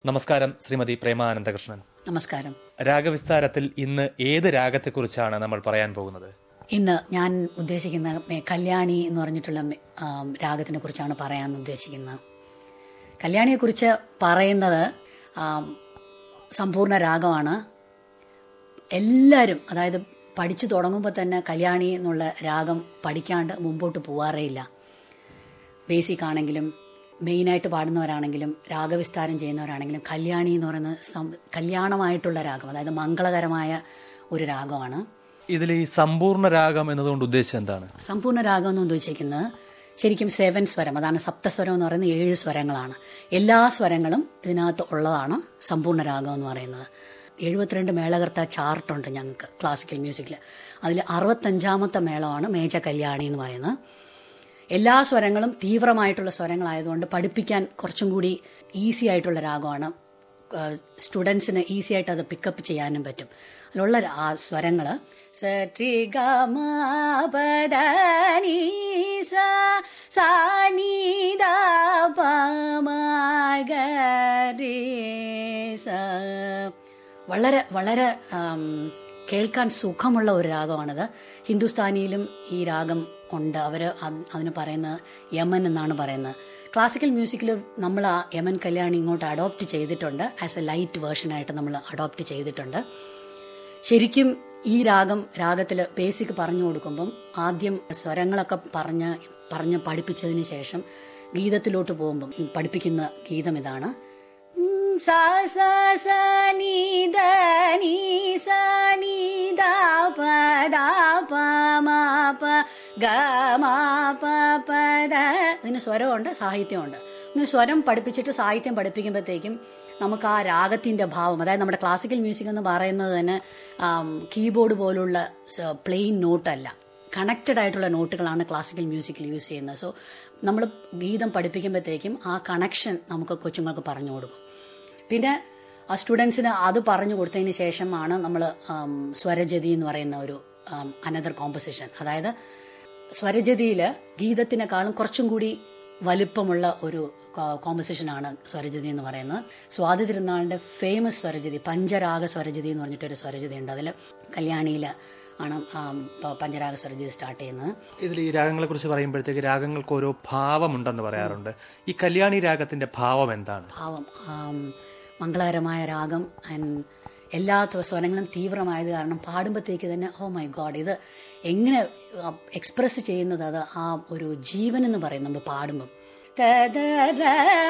നമസ്കാരം ശ്രീമതി പ്രേമ അനന്തകൃഷ്ണൻ നമസ്കാരം രാഗവിസ്താരത്തിൽ ഇന്ന് ഏത് രാഗത്തെക്കുറിച്ചാണ് നമ്മൾ പറയാൻ പോകുന്നത് ഇന്ന് ഞാൻ ഉദ്ദേശിക്കുന്ന മെ- കല്യാണി എന്ന് പറഞ്ഞിട്ടുള്ള മെ- ആം, രാഗത്തിനെ കുറിച്ചാണ് പറയാൻ ഉദ്ദേശിക്കുന്നത് കല്യാണിയെക്കുറിച്ച് പറയുന്നത് ആം, സമ്പൂർണ്ണ രാഗമാണ് എല്ലാവരും അതായത് പഠിച്ചു തുടങ്ങുമ്പോൾ തന്നെ കല്യാണി എന്നുള്ള രാഗം പഠിക്കാണ്ട് മുമ്പോട്ട് പോവാറേയില്ല ബേസിക് ആണെങ്കിലും മെയിനായിട്ട് പാടുന്നവരാണെങ്കിലും രാഗവിസ്താരം ചെയ്യുന്നവരാണെങ്കിലും കല്യാണി എന്ന് പറയുന്നത് സം- കല്യാണമായിട്ടുള്ള രാഗം അതായത് മംഗളകരമായ ഒരു രാഗമാണ് ഇതിൽ ഈ സമ്പൂർണ്ണ രാഗം എന്നതുകൊണ്ട് ഉദ്ദേശിച്ചത് എന്താണ് സമ്പൂർണ്ണ രാഗം എന്ന് ഉദ്ദേശിക്കുന്നത് ശരിക്കും സെവൻ സ്വരം അതാണ് സപ്തസ്വരം എന്ന് പറയുന്നത് ഏഴ് സ്വരങ്ങളാണ് എല്ലാ സ്വരങ്ങളും ഇതിനകത്ത് ഉള്ളതാണ് സമ്പൂർണ്ണ രാഗം എന്ന് പറയുന്നത് എഴുപത്തിരണ്ട് മേളകർത്ത ചാർട്ടുണ്ട് ഞങ്ങൾക്ക് ക്ലാസിക്കൽ മ്യൂസിക്കിൽ അതിൽ അറുപത്തഞ്ചാമത്തെ മേളമാണ് മേജ കല്യാണി എന്ന് പറയുന്നത് എല്ലാ സ്വരങ്ങളും തീവ്രമായിട്ടുള്ള സ്വരങ്ങളായതുകൊണ്ട് പഠിപ്പിക്കാൻ കുറച്ചും കൂടി ഈസി ആയിട്ടുള്ള രാഗമാണ് സ്റ്റുഡൻസിന് ഈസി ആയിട്ട് അത് പിക്കപ്പ് ചെയ്യാനും പറ്റും അതിലുള്ള ര- ആ സ്വരങ്ങൾ വളരെ വളരെ ആം, കേൾക്കാൻ സുഖമുള്ള ഒരു രാഗമാണിത് ഹിന്ദുസ്ഥാനിയിലും ഈ രാഗം ഉണ്ട് അവർ അതിന് പറയുന്നത് യമൻ എന്നാണ് പറയുന്നത് ക്ലാസിക്കൽ മ്യൂസിക്കിൽ നമ്മൾ ആ യമൻ കല്യാണി ഇങ്ങോട്ട് അഡോപ്റ്റ് ചെയ്തിട്ടുണ്ട് ആസ് എ ലൈറ്റ് വേർഷനായിട്ട് നമ്മൾ അഡോപ്റ്റ് ചെയ്തിട്ടുണ്ട് ശരിക്കും ഈ രാഗം രാഗത്തിൽ ബേസിക് പറഞ്ഞു കൊടുക്കുമ്പം ആദ്യം സ്വരങ്ങളൊക്കെ പറഞ്ഞ് പറഞ്ഞ് പഠിപ്പിച്ചതിന് ശേഷം ഗീതത്തിലോട്ട് പോകുമ്പം ഈ പഠിപ്പിക്കുന്ന ഗീതം ഇതാണ് ഉം, സാ സാ സാ നീ ദ നീ സാ നീ ദ പ ദ പ മ പ ഗ മ പ പ ദ ഇതിന് സ്വരമുണ്ട് സാഹിത്യമുണ്ട് ഇങ്ങനെ സ്വരം പഠിപ്പിച്ചിട്ട് സാഹിത്യം പഠിപ്പിക്കുമ്പോഴത്തേക്കും നമുക്ക് ആ രാഗത്തിൻ്റെ ഭാവം അതായത് നമ്മുടെ ക്ലാസിക്കൽ മ്യൂസിക് എന്ന് പറയുന്നത് തന്നെ കീബോർഡ് പോലുള്ള പ്ലെയിൻ നോട്ടല്ല കണക്റ്റഡ് ആയിട്ടുള്ള നോട്ടുകളാണ് ക്ലാസിക്കൽ മ്യൂസിക്കിൽ യൂസ് ചെയ്യുന്നത് സോ നമ്മൾ ഗീതം പഠിപ്പിക്കുമ്പോഴത്തേക്കും ആ കണക്ഷൻ നമുക്ക് കൊച്ചുങ്ങൾക്ക് പറഞ്ഞു കൊടുക്കും പിന്നെ ആ സ്റ്റുഡൻസിന് അത് പറഞ്ഞു കൊടുത്തതിന് ശേഷമാണ് നമ്മൾ സ്വരജതി എന്ന് പറയുന്ന ഒരു അനദർ കോമ്പസിഷൻ അതായത് സ്വരജതിയിൽ ഗീതത്തിനേക്കാളും കുറച്ചും കൂടി വലിപ്പമുള്ള ഒരു കോമ്പസിഷനാണ് സ്വരജതി എന്ന് പറയുന്നത് സ്വാതി തിരുനാളിൻ്റെ ഫേമസ് സ്വരജതി പഞ്ചരാഗ സ്വരജതി എന്ന് പറഞ്ഞിട്ടൊരു സ്വരജതി ഉണ്ട് അതിൽ കല്യാണിയിൽ ആണ് ആം, പ- പഞ്ചരാഗ സ്വരജതി സ്റ്റാർട്ട് ചെയ്യുന്നത് ഇതിൽ ഈ രാഗങ്ങളെ കുറിച്ച് പറയുമ്പോഴത്തേക്ക് രാഗങ്ങൾക്ക് ഓരോ ഭാവമുണ്ടെന്ന് പറയാറുണ്ട് ഈ കല്യാണി രാഗത്തിന്റെ ഭാവം എന്താണ് ഭാവം ആം, മംഗളകരമായ രാഗം ആൻഡ് എല്ലാ ത- സ്വരങ്ങളും തീവ്രമായത് കാരണം പാടുമ്പോഴത്തേക്ക് തന്നെ ഓ മൈ ഗോഡ് ഇത് എങ്ങനെ എക്സ്പ്രസ് ചെയ്യുന്നത് അത് ആ ഒരു ജീവൻ എന്ന് പറയും നമ്മൾ പാടുമ്പം തദര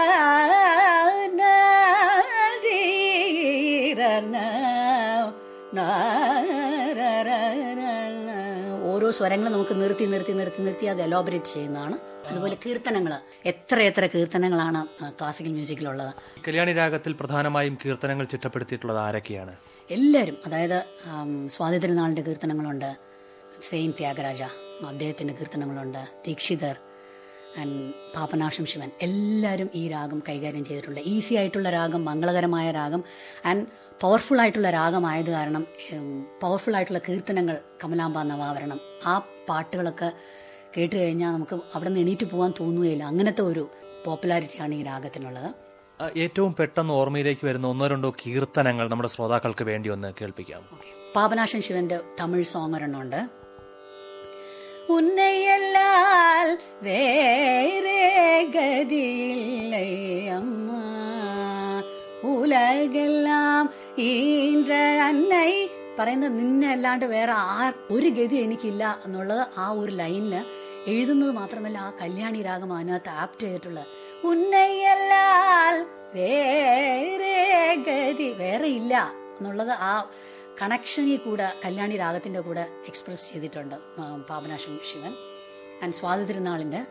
ഓരോ സ്വരങ്ങളും നമുക്ക് നിർത്തി നിർത്തി നിർത്തി നിർത്തി അത് എലോബറേറ്റ് ചെയ്യുന്നതാണ് അതുപോലെ കീർത്തനങ്ങൾ എത്ര എത്ര കീർത്തനങ്ങളാണ് ക്ലാസിക്കൽ മ്യൂസിക്കിലുള്ളത് ഈ കല്യാണി രാഗത്തിൽ പ്രധാനമായും കീർത്തനങ്ങൾ ചിട്ടപ്പെടുത്തിയിട്ടുള്ളത് ആരൊക്കെയാണ് എല്ലാവരും അതായത് ആം, സ്വാതി തിരുനാളിൻ്റെ കീർത്തനങ്ങളുണ്ട് സെയിൻ ത്യാഗരാജ അദ്ദേഹത്തിൻ്റെ കീർത്തനങ്ങളുണ്ട് ദീക്ഷിതർ ആൻഡ് പാപനാശം ശിവൻ എല്ലാവരും ഈ രാഗം കൈകാര്യം ചെയ്തിട്ടുണ്ട് ഈസി ആയിട്ടുള്ള രാഗം മംഗളകരമായ രാഗം ആൻഡ് പവർഫുൾ ആയിട്ടുള്ള രാഗമായത് കാരണം പവർഫുൾ ആയിട്ടുള്ള കീർത്തനങ്ങൾ കമലാംബ നവാവരണം ആ പാട്ടുകളൊക്കെ കേട്ട് കഴിഞ്ഞാൽ നമുക്ക് അവിടെ നിന്ന് എണീറ്റ് പോകാൻ തോന്നുകയില്ല അങ്ങനത്തെ ഒരു പോപ്പുലാരിറ്റിയാണ് ഈ രാഗത്തിനുള്ളത് ആ, ഏറ്റവും പെട്ടെന്ന് ഓർമ്മയിലേക്ക് വരുന്ന ഒന്നോ രണ്ടോ കീർത്തനങ്ങൾ നമ്മുടെ ശ്രോതാക്കൾക്ക് വേണ്ടി ഒന്ന് കേൾപ്പിക്കാം പാപനാശൻ ശിവന്റെ തമിഴ് സോങ് ഒരെണ്ണമുണ്ട് ഉന്നയല്ലാൽ വേറെ ഗതിയില്ലേ അമ്മ ഉലകെല്ലാം ഈன்ற അന്നൈ പറയുന്നത് നിന്നെ അല്ലാണ്ട് വേറെ ആ ഒരു ഗതി എനിക്കില്ല എന്നുള്ളത് ആ ഒരു ലൈനിൽ എഴുതുന്നത് മാത്രമല്ല ആ കല്യാണി രാഗം അതിനകത്ത് ആപ്റ്റ് ചെയ്തിട്ടുള്ളത് ഉന്നയല്ലാൽ വേറെ ഗതി വേറെ ഇല്ല എന്നുള്ളത് ആ കണക്ഷനിൽ കൂടെ കല്യാണി രാഗത്തിന്റെ കൂടെ എക്സ്പ്രസ് ചെയ്തിട്ടുണ്ട് ആ, പാപനാശം ശിവൻ ആൻഡ് സ്വാതി തിരുനാളിന്റെ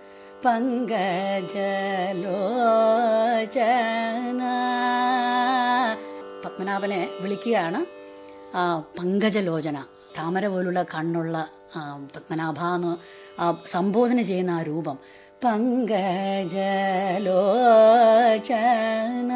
പങ്കജലോചന പത്മനാഭനെ വിളിക്കുകയാണ് ആ, പങ്കജലോചന താമര പോലുള്ള കണ്ണുള്ള ആ, പത്മനാഭ എന്ന് ആ സംബോധന ചെയ്യുന്ന ആ രൂപം പങ്കജലോചന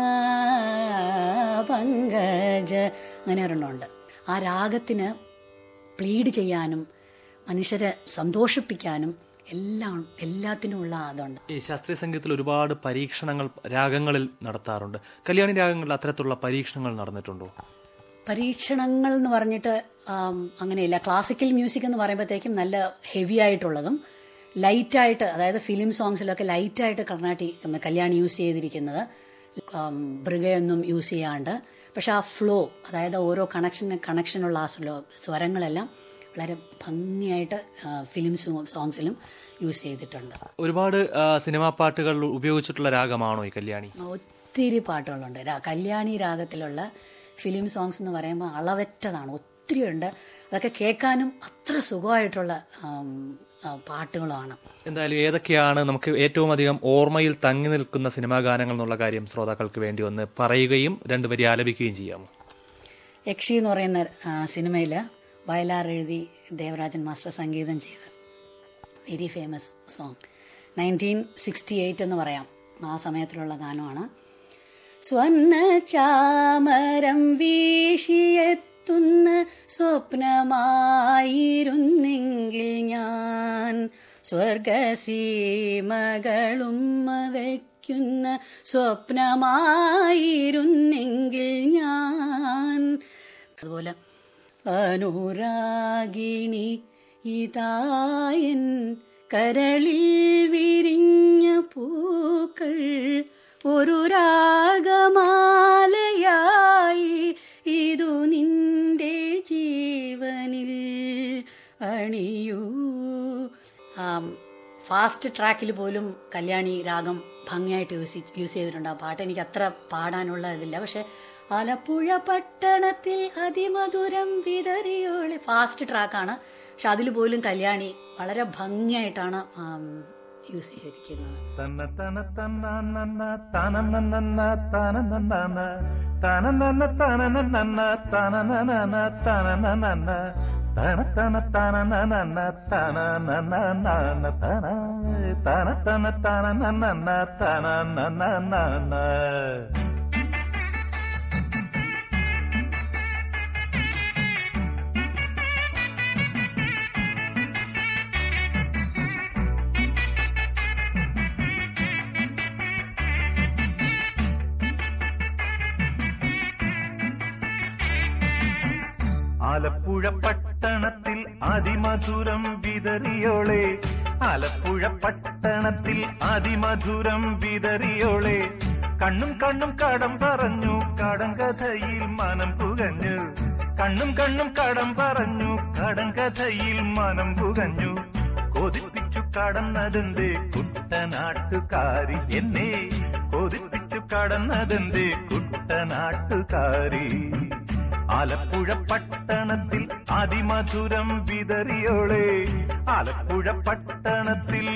പങ്കജ അങ്ങനെ ഒരെണ്ണമുണ്ട് ആ രാഗത്തിന് പ്ലീഡ് ചെയ്യാനും മനുഷ്യരെ സന്തോഷിപ്പിക്കാനും എല്ലാം എല്ലാത്തിനുമുള്ള അതുണ്ട് ഈ ശാസ്ത്രീയ സംഗീതത്തിൽ ഒരുപാട് പരീക്ഷണങ്ങൾ രാഗങ്ങളിൽ നടത്താറുണ്ട് കല്യാണി രാഗങ്ങളിൽ അത്തരത്തിലുള്ള പരീക്ഷണങ്ങൾ നടന്നിട്ടുണ്ടോ പരീക്ഷണങ്ങൾ എന്ന് പറഞ്ഞിട്ട് ആം, അങ്ങനെയില്ല ക്ലാസിക്കൽ മ്യൂസിക് എന്ന് പറയുമ്പോഴത്തേക്കും നല്ല ഹെവി ആയിട്ടുള്ളതും ലൈറ്റായിട്ട് അതായത് ഫിലിം സോങ്സിലൊക്കെ ലൈറ്റായിട്ട് കർണാട്ടി കല്യാണി യൂസ് ചെയ്തിരിക്കുന്നത് ആം, ബൃഗയൊന്നും യൂസ് ചെയ്യാണ്ട് പക്ഷെ ആ ഫ്ലോ അതായത് ഓരോ കണക്ഷൻ കണക്ഷനുള്ള ആ സ്ലോ സ്വരങ്ങളെല്ലാം വളരെ ഭംഗിയായിട്ട് ആ, ഫിലിം സോ- സോങ്സിലും യൂസ് ചെയ്തിട്ടുണ്ട് ഒരുപാട് ആ, സിനിമാ പാട്ടുകൾ ഉപയോഗിച്ചിട്ടുള്ള രാഗമാണോ ഈ കല്യാണി ഒത്തിരി പാട്ടുകളുണ്ട് രാ- കല്യാണി രാഗത്തിലുള്ള ഫിലിം സോങ്സ് എന്ന് പറയുമ്പോൾ അളവറ്റതാണ് ഒത്തിരി ഉണ്ട് അതൊക്കെ കേൾക്കാനും അത്ര സുഖമായിട്ടുള്ള ആം, ആ, പാട്ടുകളാണ് എന്തായാലും ഏതൊക്കെയാണ് നമുക്ക് ഏറ്റവും അധികം ഓർമ്മയിൽ തങ്ങി നിൽക്കുന്ന സിനിമാ ഗാനങ്ങൾ എന്നുള്ള കാര്യം ശ്രോതാക്കൾക്ക് വേണ്ടി ഒന്ന് പറയുകയും രണ്ടുപേരി ആലപിക്കുകയും ചെയ്യാമോ യക്ഷി എന്ന് പറയുന്ന സിനിമയിൽ വയലാർ എഴുതി ദേവരാജൻ മാസ്റ്റർ സംഗീതം ചെയ്ത് very famous song nineteen sixty eight എന്ന് പറയാം ആ സമയത്തിലുള്ള ഗാനമാണ് സ്വർണ്ണ ചാമരം വീശിയെത്തുന്ന സ്വപ്നമായിരുന്നെങ്കിൽ ഞാൻ സ്വർഗസീമകളും വയ്ക്കുന്ന സ്വപ്നമായിരുന്നെങ്കിൽ ഞാൻ അതുപോലെ അനുരാഗിണി ഇതായൻ കരളിൽ വിരിഞ്ഞ പൂക്കൾ ഒരു രാഗമാലയായി ഇതു നിന്റെ ജീവനിൽ അണിയൂ ആം, ഫാസ്റ്റ് ട്രാക്കിൽ പോലും കല്യാണി രാഗം ഭംഗിയായിട്ട് യൂസ് ചെയ്- യൂസ് ചെയ്തിട്ടുണ്ട് ആ പാട്ട് എനിക്ക് അത്ര പാടാനുള്ള ഇതില്ല പക്ഷെ ആലപ്പുഴ പട്ടണത്തിൽ അതിമധുരം വിതറിയോളെ ഫാസ്റ്റ് ട്രാക്കാണ് പക്ഷെ അതിൽ പോലും കല്യാണി വളരെ ഭംഗിയായിട്ടാണ് ആം, യൂസ് ചെയ്തിരിക്കുന്നത് തന്ന തന തന്ന നന്ന തന നന്ന തന നന്ന തന നന്ന തന നന്ന തന നന്ന തന നന്ന തന തന തന നന്ന തന നന്ന തന തന തന തന നന്ന തന നന്ന ആലപ്പുഴ പട്ടണത്തിൽ അതിമധുരം വിതറിയോളെ ആലപ്പുഴ പട്ടണത്തിൽ അതിമധുരം വിതറിയോളെ കണ്ണും കണ്ണും കടം പറഞ്ഞു കടം കഥയിൽ മനം പുകഞ്ഞു കണ്ണും കണ്ണും കടം പറഞ്ഞു കടം കഥയിൽ മനം പുകഞ്ഞു കൊതിപ്പിച്ചു കടന്നതെന്തേ കുട്ടനാട്ടുകാരി എന്നെ കൊതിപ്പിച്ചു കടന്നതെന്തേ കുട്ടനാട്ടുകാരി ആലപ്പുഴ പട്ടണത്തിൽ അതിമധുരം വിതറിയോളെ ആലപ്പുഴ പട്ടണത്തിൽ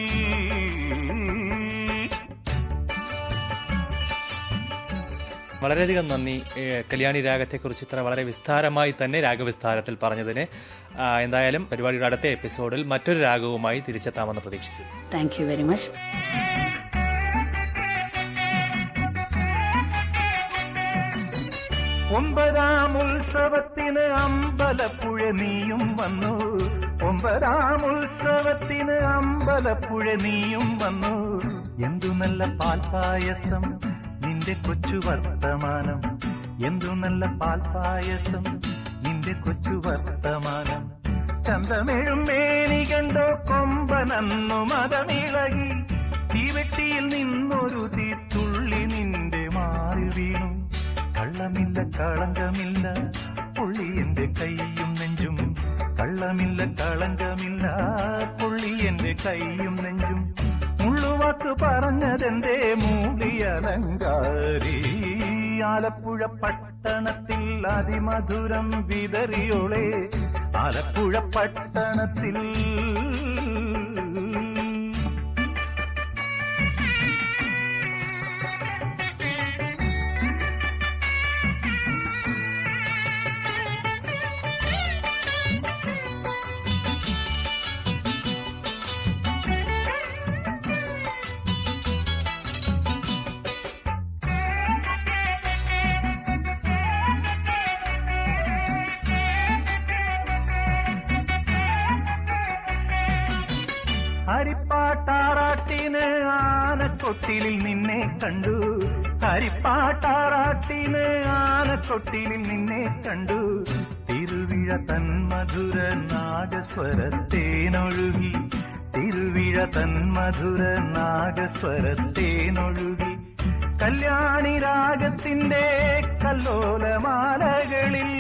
വളരെയധികം നന്ദി ഏ, കല്യാണി രാഗത്തെക്കുറിച്ച് ഇത്ര വളരെ വിസ്താരമായി തന്നെ രാഗവിസ്താരത്തിൽ പറഞ്ഞതിന് ആ, എന്തായാലും പരിപാടിയുടെ അടുത്ത എപ്പിസോഡിൽ മറ്റൊരു രാഗവുമായി തിരിച്ചെത്താമെന്ന് പ്രതീക്ഷിക്കുന്നു താങ്ക് യു വെരി മച്ച് ഒമ്പതാം ഉത്സവത്തിന് അമ്പലപ്പുഴ നീയും വന്നു ഒമ്പതാം ഉത്സവത്തിന് അമ്പലപ്പുഴ നീയും വന്നു എന്തു നല്ല പാൽപായസം നിന്റെ കൊച്ചു വർത്തമാനം എന്തു നല്ല പാൽപായസം നിന്റെ കൊച്ചു വർത്തമാനം ചന്തമേഴും മേനി കണ്ടോ കൊമ്പനന്നു മതമിളകി തീവെട്ടിയിൽ നിന്നൊരു തീത്തുള്ളി നിന്റെ മാറി വീണു കള്ളമില്ല കളങ്കമില്ല പുള്ളി എന്റെ കൈയും നെഞ്ചും കള്ളമില്ല കളങ്കമില്ല പുള്ളി എന്റെ കൈയും നെഞ്ചും മുള്ളുവാക്ക് പറഞ്ഞതെന്റെ മൂളിയലങ്കാരി ആലപ്പുഴ പട്ടണത്തിൽ അതിമധുരം വിതറിയോളെ ആലപ്പുഴ പട്ടണത്തിൽ ആനക്കൊട്ടിലിൽ നിന്നെ കണ്ടു ഹരിപ്പാട്ടാറാട്ടിന് ആനക്കൊട്ടിലിൽ നിന്നെ കണ്ടു തിരുവിഴ തൻ മധുര നാഗസ്വരത്തേനൊഴുകി തിരുവിഴ തൻ മധുര നാഗസ്വരത്തേനൊഴുകി കല്യാണി രാഗത്തിന്റെ കല്ലോലമാലകളിൽ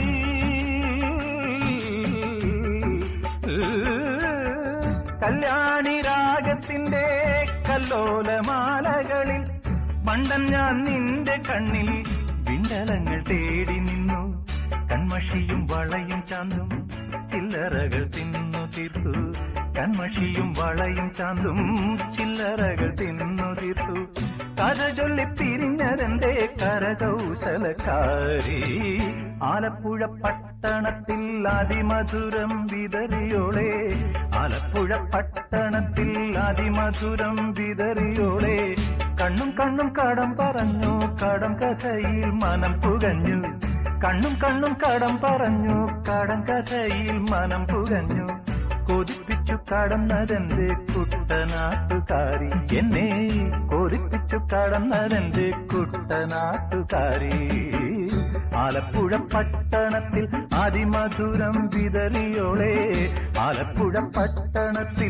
കല്യാണി രാഗത്തിന്റെ കല്ലോലമാലകളിൽ മണ്ടൻ ഞാൻ നിന്റെ കണ്ണിൽ വിണ്ടലങ്ങൾ തേടി നിന്നു കൺമഷിയും വളയും ചാന്തും ചില്ലറകൾ തിന്നു തീർത്തു കൺമഷിയും വളയും ചാന്തും ചില്ലറകൾ തിന്നു തീർത്തു കഥ ചൊല്ലി പിരിഞ്ഞതെന്റെ കരകൗശലക്കാരി ആലപ്പുഴ പട്ടണത്തിൽ അതിമധുരം വിതറിയോളെ ആലപ്പുഴ പട്ടണത്തിൽ അതിമധുരം വിതറിയോളെ കണ്ണും കണ്ണും കടം പറഞ്ഞു കടം കഥയിൽ മനം പുകഞ്ഞു കണ്ണും കണ്ണും കടം പറഞ്ഞു കടം കഥയിൽ മനം പുകഞ്ഞു കൊതിപ്പിച്ചു കടന്നതെന്റെ കുട്ടനാട്ടുകാരി എന്നെ കൊതിപ്പിച്ചു കടന്നതെന്റെ കുട്ടനാട്ടുകാരി ആലപ്പുഴ പട്ടണത്തിൽ അതിമധുരം വിതറിയോളെ ആലപ്പുഴ പട്ടണത്തിൽ